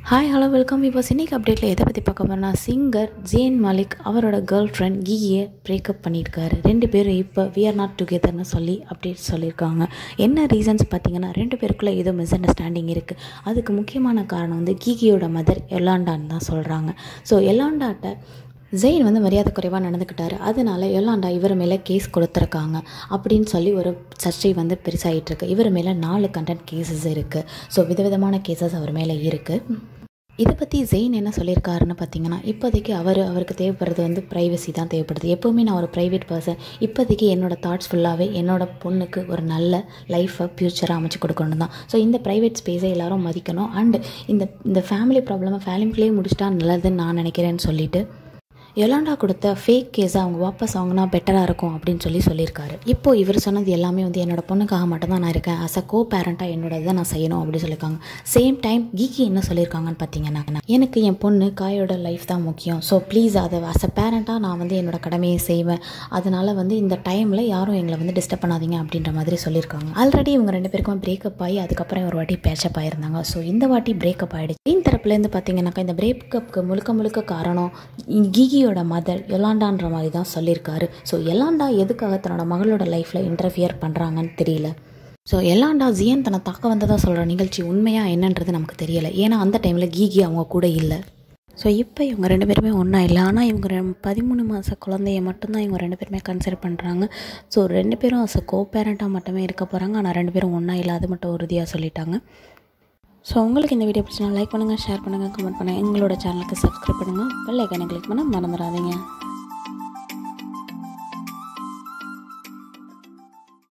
hi hello welcome இப்போ சினிக் அப்டேட்டில் எதை பற்றி பார்க்க போறோம்னா சிங்கர் ஜேன் மாலிக் அவரோட கேர்ள் ஃப்ரெண்ட் கீயை பிரேக்கப் பண்ணியிருக்காரு ரெண்டு பேரும் இப்போ வி ஆர் நாட் டுகெதர்னு சொல்லி அப்டேட் சொல்லியிருக்காங்க என்ன ரீசன்ஸ் பார்த்தீங்கன்னா ரெண்டு பேருக்குள்ளே ஏதோ மிஸ் அண்டர்ஸ்டாண்டிங் இருக்குது அதுக்கு முக்கியமான காரணம் வந்து கீகியோட மதர் எலாண்டான்னு தான் சொல்கிறாங்க ஸோ எலாண்டாட்ட ஜெயின் வந்து மரியாதை குறைவாக நடந்துக்கிட்டாரு அதனால யொலாண்டா இவர் மேலே கேஸ் கொடுத்துருக்காங்க அப்படின்னு சொல்லி ஒரு சர்ச்சை வந்து பெருசாகிட்டு இருக்கு இவர் மேலே நாலு கண்டென்ட் கேசஸ் இருக்குது ஸோ விதவிதமான கேசஸ் அவர் மேலே இருக்குது இதை பற்றி ஜெயின் என்ன சொல்லியிருக்காருன்னு பார்த்தீங்கன்னா இப்போதைக்கு அவர் அவருக்கு தேவைப்படுறது வந்து ப்ரைவசி தான் தேவைப்படுது எப்போவுமே நான் ஒரு ப்ரைவேட் பர்சன் இப்போதைக்கு என்னோடய தாட்ஸ் ஃபுல்லாகவே என்னோட பொண்ணுக்கு ஒரு நல்ல லைஃப்பை ஃப்யூச்சராக அமைச்சு கொடுக்கணும் தான் ஸோ இந்த ப்ரைவேட் ஸ்பேஸை எல்லாரும் மதிக்கணும் அண்ட் இந்த இந்த ஃபேமிலி ப்ராப்ளமை ஃபேமிலிக்குள்ளேயே முடிச்சிட்டா நல்லதுன்னு நான் நினைக்கிறேன்னு சொல்லிட்டு யொலாண்டா கொடுத்த ஃபேக் கேஸை அவங்க வாபஸ் வாங்கினா பெட்டராக இருக்கும் அப்படின்னு சொல்லி சொல்லியிருக்காரு இப்போ இவர் சொன்னது எல்லாமே வந்து என்னோட பொண்ணுக்காக மட்டும்தான் நான் இருக்கேன் அஸ் அ கோ பேரண்ட்டாக என்னோட இதை நான் செய்யணும் அப்படின்னு சொல்லியிருக்காங்க சேம் டைம் கீகி என்ன சொல்லியிருக்காங்கன்னு பார்த்தீங்கன்னா எனக்கு என் பொண்ணு காயோட லைஃப் தான் முக்கியம் ஸோ ப்ளீஸ் அதை அஸ் அ பேரண்ட்டாக நான் வந்து என்னோட கடமையை செய்வேன் அதனால வந்து இந்த டைமில் யாரும் எங்களை வந்து டிஸ்டர்ப் பண்ணாதீங்க அப்படின்ற மாதிரி சொல்லியிருக்காங்க ஆல்ரெடி இவங்க ரெண்டு பேருக்கும் பிரேக்கப் ஆகி அதுக்கப்புறம் ஒரு வாட்டி பேச்சப் ஆயிருந்தாங்க ஸோ இந்த வாட்டி பிரேக்கப் ஆகிடுச்சு இந்த தரப்புலேருந்து பார்த்தீங்கன்னாக்கா இந்த பிரேக்கப்புக்கு முழுக்க முழுக்க காரணம் கீகி கீகியோட மதர் யொலாண்டான்ற மாதிரி தான் சொல்லியிருக்காரு ஸோ எலாண்டா எதுக்காக தன்னோட மகளோட லைஃப்பில் இன்டர்ஃபியர் பண்ணுறாங்கன்னு தெரியல ஸோ எலாண்டா ஜியன் தன்னை தாக்க வந்ததாக சொல்கிற நிகழ்ச்சி உண்மையாக என்னன்றது நமக்கு தெரியலை ஏன்னா அந்த டைமில் கீகி அவங்க கூட இல்லை ஸோ இப்போ இவங்க ரெண்டு பேருமே ஒன்றா இல்லை ஆனால் இவங்க ரெ பதிமூணு மாத குழந்தைய மட்டும்தான் இவங்க ரெண்டு பேருமே கன்சிடர் பண்ணுறாங்க ஸோ ரெண்டு பேரும் அஸ் கோ பேரண்ட்டாக மட்டுமே இருக்க போகிறாங்க ஆனால் ரெண்டு பேரும் ஒன்றா இல்லை அது மட்டும் உறுதியாக சொல்லிட்டாங்க ஸோ உங்களுக்கு இந்த வீடியோ பிடிச்சினா லைக் பண்ணுங்கள் ஷேர் பண்ணுங்கள் கமெண்ட் பண்ணுங்கள் எங்களோட சேனலுக்கு சப்ஸ்கிரைப் பண்ணுங்கள் பெல் ஐக்கானை கிளிக் பண்ண மறந்துடாதீங்க